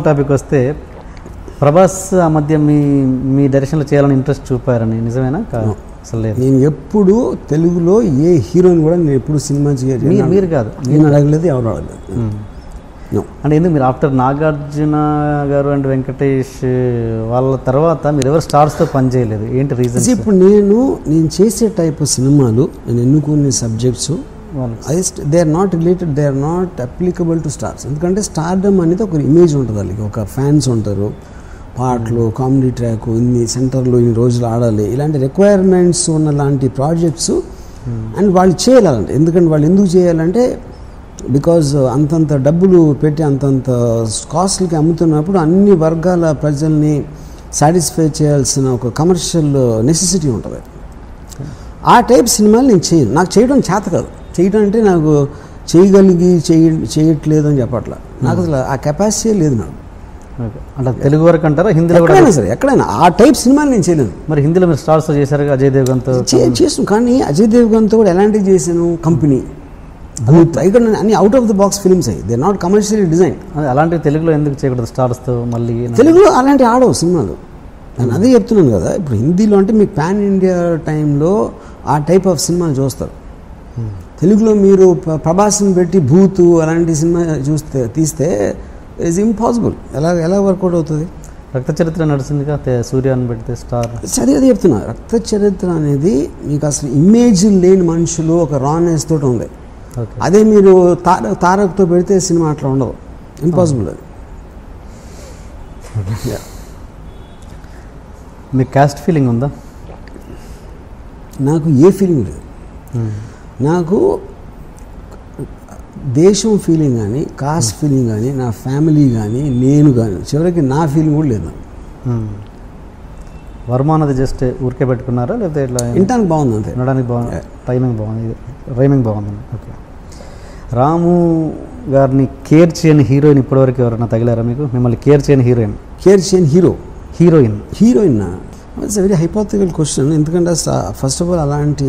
Topic వస్తే ప్రభాస్ ఆ మధ్య మీ మీ డైరెక్షన్లో చేయాలని ఇంట్రెస్ట్ చూపారని నిజమేనా కా- అసలు లేదు నేను ఎప్పుడు తెలుగులో ఏ హీరోని కూడా నేను ఎప్పుడు సినిమా చేయాలి మీరు మీరు కాదు నేను అడగలేదు ఎవరు అడగలేదు No. అంటే ఎందుకు మీరు ఆఫ్టర్ నాగార్జున గారు అండ్ వెంకటేష్ వాళ్ళ తర్వాత మీరు ఎవరు స్టార్స్తో పని చేయలేదు ఏంటి రీజన్ See, ఇప్పుడు నేను నేను చేసే టైప్ సినిమాలు నేను ఎన్నుకునే సబ్జెక్ట్స్ వాళ్ళకి అది they are not related they are not applicable to stars ఎందుకంటే స్టార్డమ్ అనేది ఒక ఇమేజ్ ఉంటుంది వాళ్ళకి ఒక ఫ్యాన్స్ ఉంటారు పాటలు కామెడీ ట్రాక్ ఇన్ని సెంటర్లో ఇన్ని రోజులు ఆడాలి ఇలాంటి రిక్వైర్మెంట్స్ ఉన్న లాంటి ప్రాజెక్ట్స్ అండ్ వాళ్ళు చేయాలంటే ఎందుకంటే వాళ్ళు ఎందుకు చేయాలంటే బికాజ్ అంతంత డబ్బులు పెట్టి అంతంత కాస్ట్లకి అమ్ముతున్నప్పుడు అన్ని వర్గాల ప్రజల్ని సాటిస్ఫై చేయాల్సిన ఒక కమర్షియల్ నెసెసిటీ ఉంటుంది ఆ టైప్ సినిమాలు నేను చేయను నాకు చేయడం చేత కాదు చేయడం అంటే నాకు చేయగలిగి చేయ చేయట్లేదు అని చెప్పట్లా నాకు అసలు ఆ కెపాసిటీ లేదు నాకు ఓకే. అంటే తెలుగు వరకు అంటారా హిందీలో కూడా ఎక్కడైనా సరే ఎక్కడైనా ఆ టైప్ సినిమాలు నేను చేయలేను మరి హిందీలో మీరు స్టార్స్ చేశారు అజయ్ దేవ్గన్తో చే- చేసాను కానీ అజయ్ దేవ్గన్తో కూడా ఎలాంటివి చేశాను కంపెనీ భూత్ ఇక్కడ అన్ని out of the box films అయ్యి దే నాట్ కమర్షియలీ డిజైన్ అదే అలాంటివి తెలుగులో ఎందుకు చేయకూడదు స్టార్స్తో మళ్ళీ తెలుగులో అలాంటి ఆడవు సినిమాలు నేను అదే చెప్తున్నాను కదా ఇప్పుడు హిందీలో అంటే మీకు పాన్ ఇండియా టైంలో ఆ టైప్ ఆఫ్ సినిమాలు చూస్తారు తెలుగులో మీరు ప్ర- ప్రభాస్ని పెట్టి భూతు అలాంటి సినిమా చూస్తే తీస్తే ఇస్ ఇంపాసిబుల్ ఎలా ఎలా వర్కౌట్ అవుతుంది రక్త చరిత్ర నడిచిందిగా తే- సూర్యాన్ని పెడితే స్టార్ సరే అదే చెప్తున్నా రక్త చరిత్ర అనేది మీకు అసలు ఇమేజ్ లేని మనుషులు ఒక రానెస్ తోటి ఉంది ఓకే అదే మీరు తార తారక్తో పెడితే సినిమా అట్లా ఉండదు ఇంపాసిబుల్ అది Yeah. మీకు క్యాస్ట్ ఫీలింగ్ ఉందా నాకు ఏ ఫీలింగ్ లేదు నాకు దేశం ఫీలింగ్ కానీ కాస్ట్ ఫీలింగ్ కానీ నా ఫ్యామిలీ కానీ నేను కానీ చివరికి నా ఫీలింగ్ కూడా లేదు నాకు మ్మ్. వర్మ అన్నది జస్ట్ ఊరికే పెట్టుకున్నారా లేకపోతే ఇట్లా వినటానికి బాగుంది అంతే వినడానికి బాగుంది టైమింగ్ బాగుంది రైమింగ్ బాగుంది ఓకే రాము గారిని కేర్ చేయని హీరోయిన్ ఇప్పటివరకు ఎవరైనా తగిలారా మీకు మిమ్మల్ని కేర్ చేయని హీరోయిన్ కేర్ చేయని hero heroine heroine it's very hypothetical question ఎందుకంటే ఫస్ట్ ఆఫ్ ఆల్ అలాంటి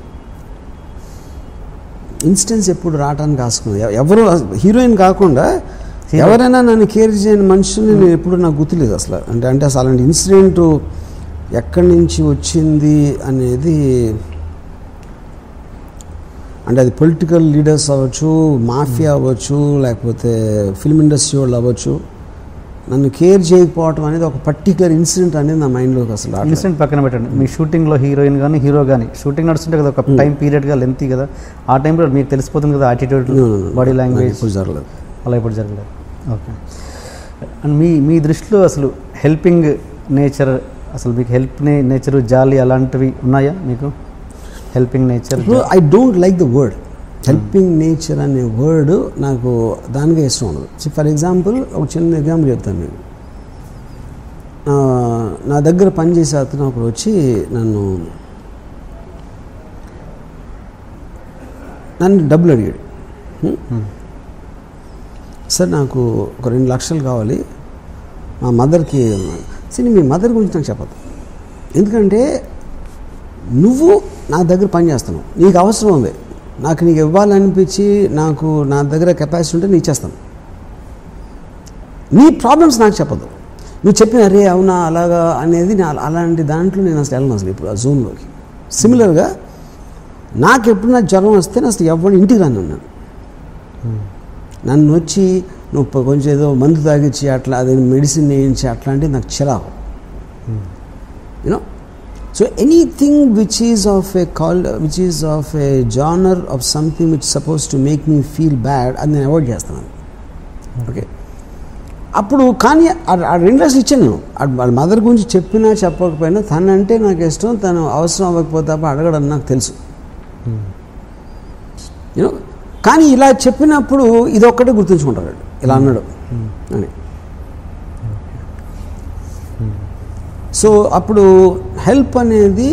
ఇన్స్టెన్స్ ఎప్పుడు రావడానికి ఆసుకుంది ఎవరు హీరోయిన్ కాకుండా ఎవరైనా నన్ను కేర్ చేయని మనుషుల్ని నేను ఎప్పుడు నాకు గుర్తులేదు అసలు అంటే అంటే అసలు అలాంటి ఇన్సిడెంట్ ఎక్కడి నుంచి వచ్చింది అనేది అంటే అది పొలిటికల్ లీడర్స్ అవ్వచ్చు మాఫియా అవ్వచ్చు లేకపోతే ఫిల్మ్ ఇండస్ట్రీ వాళ్ళు అవ్వచ్చు నన్ను కేర్ చేయకపోవటం అనేది ఒక పర్టికులర్ ఇన్సిడెంట్ అనేది నా మైండ్లోకి అసలు రావట్లేదు. ఇన్సిడెంట్ పక్కన పెట్టండి మీ షూటింగ్లో హీరోయిన్ కానీ హీరో కానీ షూటింగ్ నడుస్తుంటే కదా ఒక టైం పీరియడ్గా లెంతీ కదా ఆ టైంలో మీకు తెలిసిపోతుంది కదా attitude No, no, no. Body నాకు లాంగ్వేజ్ ఎప్పుడు జరగలేదు అలా ఇప్పుడు జరగలేదు ఓకే అండ్ మీ మీ దృష్టిలో అసలు హెల్పింగ్ నేచర్ అసలు మీకు హెల్ప్ నేచర్ జాలి అలాంటివి ఉన్నాయా మీకు హెల్పింగ్ నేచర్ ఇప్పుడు I don't like the word helping nature అనే వర్డ్ నాకు దానికే ఇష్టం ఉండదు ఫర్ ఎగ్జాంపుల్ ఒక చిన్న ఎగ్జాంపుల్ చెప్తాను మీకు ఆ, నా దగ్గర పనిచేసే అతను ఒకడు వచ్చి నన్ను నన్ను డబ్బులు అడిగాడు హ్మ్? సార్ నాకు ఒక రెండు లక్షలు కావాలి మా మదర్కి సరే మీ మదర్ గురించి నాకు చెప్పదు ఎందుకంటే నువ్వు నా దగ్గర పని చేస్తున్నావు నీకు అవసరం ఉంది నాకు నీకు ఇవ్వాలనిపించి నాకు నా దగ్గర కెపాసిటీ ఉంటే నేను ఇచ్చేస్తాను నీ ప్రాబ్లమ్స్ నాకు చెప్పదు నువ్వు చెప్పిన అరే అవునా అలాగా అనేది నా అలాంటి దాంట్లో నేను అసలు వెళ్ళను అసలు ఇప్పుడు ఆ జోన్లోకి సిమిలర్గా నాకు ఎప్పుడన్నా జ్వరం వస్తే నేను అసలు ఎవరు ఇంటికి రాను నేను నన్ను వచ్చి నువ్వు ప- కొంచెం ఏదో మందు తాగించి అట్లా అదే మెడిసిన్ వేయించి అట్లాంటివి నాకు చిరాకు you know so anything which is of a call which is of a genre of something which suppose to make me feel bad అది నేను అవాయిడ్ చేస్తాను ఓకే అప్పుడు కానీ ఆ- ఆ రెండు లక్షలు ఇచ్చాను నేను ఆ- వాళ్ళ మదర్ గురించి చెప్పినా చెప్పకపోయినా తనంటే నాకు ఇష్టం తను అవసరం అవ్వకపోతే తప్ప అడగడం నాకు తెలుసు యూనో కానీ ఇలా చెప్పినప్పుడు ఇది ఒక్కటే గుర్తుంచుకుంటాడు వాడు. ఇలా అన్నాడు అని సో అప్పుడు హెల్ప్ అనేది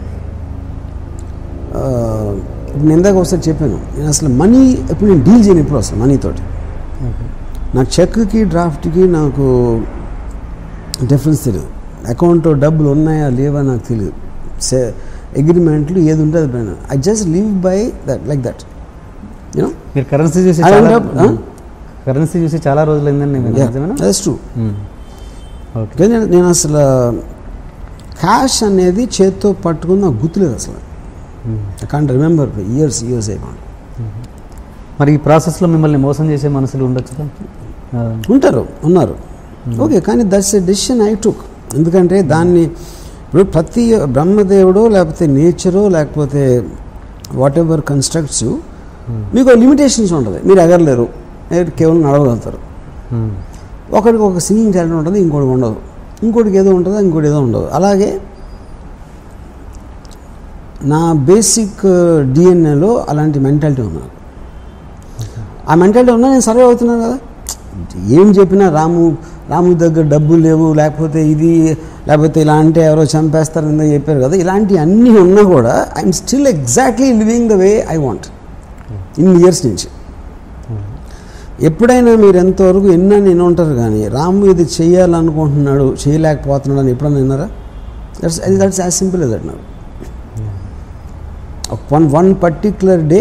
ఆ, నేను ఇందాక ఒకసారి చెప్పాను నేను అసలు మనీ ఎప్పుడు నేను డీల్ చేయను ఎప్పుడు అసలు మనీతోటి నా చెక్కి డ్రాఫ్ట్కి నాకు డిఫరెన్స్ తెలియదు అకౌంట్లో డబ్బులు ఉన్నాయా లేవా నాకు తెలియదు సే అగ్రిమెంట్లు ఏది ఉంటే అది పైన I just live by that like that you know మీరు కరెన్సీ చూసి I చాలా- end up, huh? కరెన్సీ చూసి చాలా రోజులైందండి నేను నిజమేనా దట్స్ ట్రూ ఓకే కానీ నేను- నేను అసలు క్యాష్ అనేది చేత్తో పట్టుకుని నాకు గుర్తులేదు అసలు I can't remember years years అయిపోయింది మరి ఈ ప్రాసెస్లో మిమ్మల్ని మోసం చేసే మనసులు ఉండొచ్చు ఉంటారు ఉన్నారు ఓకే కానీ that's a decision I took ఎందుకంటే దాన్ని ఇప్పుడు ప్రతి బ్రహ్మదేవుడు లేకపోతే నేచరు లేకపోతే వాట్ ఎవర్ కన్స్ట్రక్ట్స్ మీకు లిమిటేషన్స్ ఉంటుంది మీరు ఎగరలేరు మీరు కేవలం నడవగలుగుతారు ఒకడికి ఒక సింగింగ్ టాలెంట్ ఉంటుంది ఇంకోటి ఉండదు ఇంకోటికి ఏదో ఉంటుంది ఇంకోటి ఏదో ఉండదు అలాగే నా బేసిక్ డిఎన్ఏలో అలాంటి మెంటాలిటీ ఉన్నారు ఆ మెంటాలిటీ ఉన్నా నేను సర్వే అవుతున్నాను కదా ఏం చెప్పినా రాము రాము దగ్గర డబ్బులు లేవు లేకపోతే ఇది లేకపోతే ఇలా అంటే ఎవరో చంపేస్తారు ఇందో చెప్పారు కదా ఇలాంటివి అన్నీ ఉన్నా కూడా I'm still exactly living the way I want ఇన్ని ఇయర్స్ నుంచి ఎప్పుడైనా మీరు ఎంతవరకు ఎన్నా నేను ఉంటారు కానీ రాము ఇది చేయాలనుకుంటున్నాడు చేయలేకపోతున్నాడు అని ఎప్పుడైనా విన్నారా that's that's as simple as that నాకు one one particular day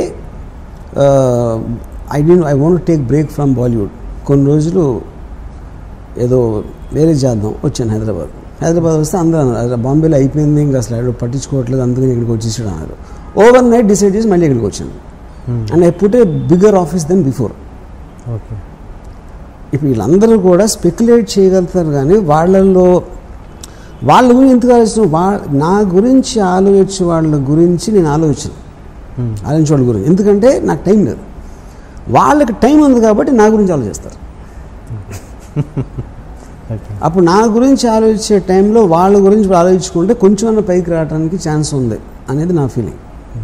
I the I want take break from Bollywood కొన్ని రోజులు ఏదో వేరే చేద్దాం వచ్చాను హైదరాబాద్ హైదరాబాద్ వస్తే అందరూ అన్నారు "అరే, బాంబేలో అయిపోయింది ఇంకా అసలు ఎవరు పట్టించుకోవట్లేదు అందుకని ఇక్కడికి వచ్చేసాడు అన్నారు ఓవర్ నైట్ డిసైడ్ చేసి మళ్ళీ ఇక్కడికి వచ్చాను and I put a bigger office than before okay ఇప్పుడు వీళ్ళందరూ కూడా స్పెక్యులేట్ చేయగలుగుతారు కానీ వాళ్ళల్లో వాళ్ళ గురించి ఎందుకు ఆలోచన వా నా గురించి ఆలోచించే వాళ్ళ గురించి నేను ఆలోచించను ఆలోచించే వాళ్ళ గురించి ఎందుకంటే నాకు టైం లేదు వాళ్ళకి టైం ఉంది కాబట్టి నా గురించి ఆలోచిస్తారు ఓకే అప్పుడు నా గురించి ఆలోచించే టైంలో వాళ్ళ గురించి ఆలోచించుకుంటే కొంచెం పైకి రావడానికి ఛాన్స్ ఉంది అనేది నా ఫీలింగ్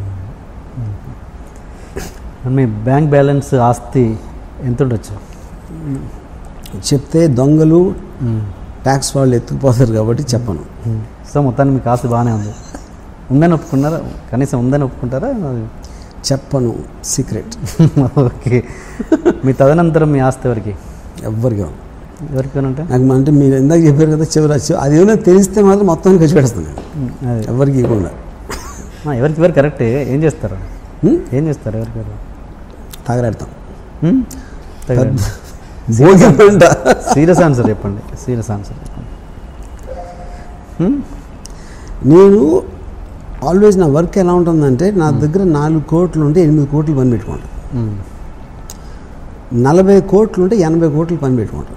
మీ బ్యాంక్ బ్యాలెన్స్ ఆస్తి ఎంత ఉండొచ్చు చెప్తే దొంగలు ట్యాక్స్ వాళ్ళు ఎత్తుకుపోతారు కాబట్టి చెప్పను సో మొత్తానికి మీకు ఆస్తి బాగానే ఉంది ఉందని ఒప్పుకున్నారా కనీసం ఉందని ఒప్పుకుంటారా అది చెప్పను సీక్రెట్ ఓకే మీ తదనంతరం మీ ఆస్తి ఎవరికి ఎవ్వరికి ఎవరికి అంటే నాకు మా- అంటే మీరు ఇందాక చెప్పారు కదా చివరి వచ్చి అది ఏమైనా తెలిస్తే మాత్రం మొత్తం ఖర్చు పెడతాను నేను అది ఎవరికి ఇవ్వకుండా ఆ, ఎవరికి ఎవరు కరెక్టే ఏం చేస్తారు హ్మ్? ఏం చేస్తారు ఎవరికి ఎవరు తాగరాడతాం హ్మ్? తగ్గదు. భోజనం సీరియస్ ఆన్సర్ చెప్పండి సీరియస్ ఆన్సర్ చెప్పండి హ్మ్? నేను ఆల్వేస్ నా వర్క్ ఎలా ఉంటుందంటే నా దగ్గర నాలుగు కోట్లు ఉంటే ఎనిమిది కోట్లు పని పెట్టుకుంటాను హ్మ్. నలభై కోట్లు ఉంటే ఎనభై కోట్లు పని పెట్టుకుంటాను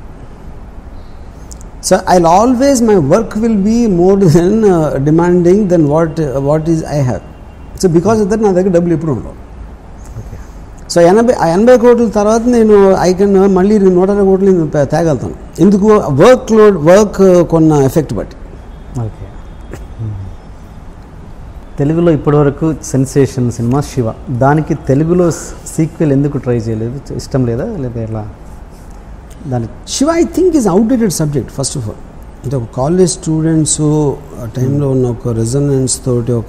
so I always my work will be more than demanding than what what is I have so because of that నా దగ్గర డబ్బులు ఎప్పుడు ఉండవు ఓకే సో ఎనభై ఆ ఎనభై కోట్ల తర్వాత నేను ఐ కెన్ మళ్ళీ నూట ఇరవై కోట్లు నేను పే- తేగలుగుతాను ఎందుకు వర్క్ లోడ్ వర్క్ కొన్న ఎఫెక్ట్ బట్టి ఓకే తెలుగులో ఇప్పటివరకు సెన్సేషన్ సినిమా శివ దానికి తెలుగులో సీక్వెల్ ఎందుకు ట్రై చేయలేదు ఇష్టం లేదా లేదా ఎలా దాని Shiva I think is outdated subject first of all అంటే ఒక కాలేజ్ స్టూడెంట్స్ ఆ టైంలో ఉన్న ఒక రెజనెన్స్ తోటి ఒక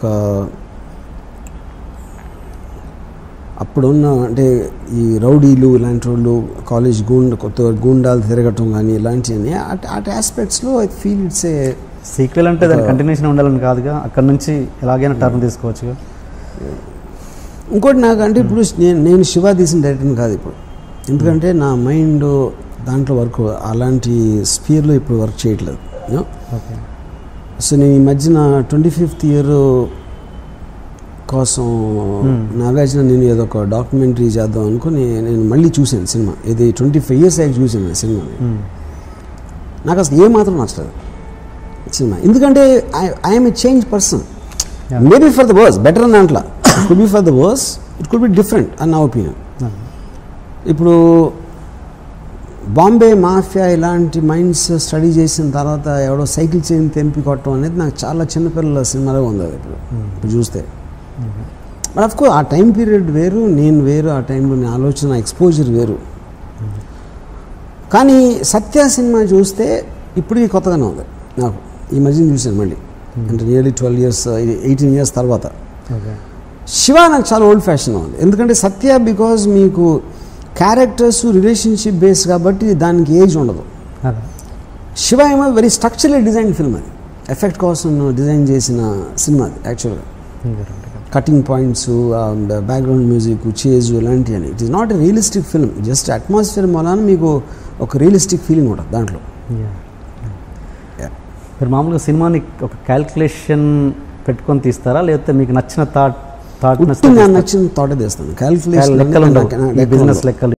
అప్పుడున్న అంటే ఈ రౌడీలు ఇలాంటి వాళ్ళు కాలేజ్ గూండ కొత్త గూండాలు తిరగటం కానీ ఇలాంటివన్నీ అట్ అట్ ఆస్పెక్ట్స్లో I feel it's a sequel అంటే దాని కంటిన్యూషన్ ఉండాలని కాదుగా అక్కడ నుంచి ఎలాగైనా టర్న్ తీసుకోవచ్చు ఇంకోటి నాకు అంటే ఇప్పుడు నేను నేను శివ తీసిన డైరెక్టర్ని కాదు ఇప్పుడు ఎందుకంటే నా మైండ్ దాంట్లో వర్క్ అలాంటి స్పీర్లో ఇప్పుడు వర్క్ చేయట్లేదు you know? ఓకే సో నేను ఈ మధ్యన ట్వంటీ ఫిఫ్త్ ఇయర్ కోసం Hmm. నాగార్జున నేను ఏదో ఒక డాక్యుమెంటరీ చేద్దాం అనుకుని నేను మళ్ళీ చూశాను సినిమా ఇది ట్వంటీ ఫైవ్ ఇయర్స్ అయ్యాక చూశాను ఆ సినిమాని నాకు అసలు ఏమాత్రం నచ్చలేదు సినిమా ఎందుకంటే I'm a change person Yeah. Maybe for the worse better అని దాంట్లో it could be for the worse it could be different అని నా ఒపీనియన్ ఇప్పుడు బాంబే మాఫియా ఇలాంటి మైండ్స్ స్టడీ చేసిన తర్వాత ఎవడో సైకిల్ చైన్ తెంపి కొట్టడం అనేది నాకు చాలా చిన్నపిల్లల సినిమాలో ఉంది అది ఇప్పుడు ఇప్పుడు చూస్తే బట్ అఫ్కోర్స్ ఆ టైం పీరియడ్ వేరు నేను వేరు ఆ టైంలో నేను ఆలోచన ఎక్స్పోజర్ వేరు కానీ సత్య సినిమా చూస్తే ఇప్పటికీ కొత్తగానే ఉంది నాకు ఈ మధ్యన చూశాను మళ్ళీ అంటే nearly twelve years eighteen years తర్వాత ఓకే శివ నాకు చాలా ఓల్డ్ ఫ్యాషన్ ఉంది ఎందుకంటే సత్య బికాజ్ మీకు క్యారెక్టర్స్ రిలేషన్షిప్ బేస్ కాబట్టి దానికి ఏజ్ ఉండదు అదే శివ ఏమో వెరీ స్ట్రక్చరల్ డిజైన్ ఫిల్మ్ అది ఎఫెక్ట్ కోసం డిజైన్ చేసిన సినిమా అది యాక్చువల్గా cutting points background music chase ఇలాంటివన్నీ it is not a realistic film just atmosphere మూలాన మీకు ఒక రియలిస్టిక్ ఫీలింగ్ ఉంటుంది దాంట్లో Yeah. Yeah. మీరు మామూలుగా సినిమాని ఒక క్యాల్కులేషన్ పెట్టుకొని తీస్తారా లేకపోతే మీకు నచ్చిన థాట్ థాట్ ఉట్టి నాకు నచ్చిన థాటే తీస్తాను లెక్కలు ఉండవు క్యాల్కులేషన్ బిజినెస్ లెక్కలు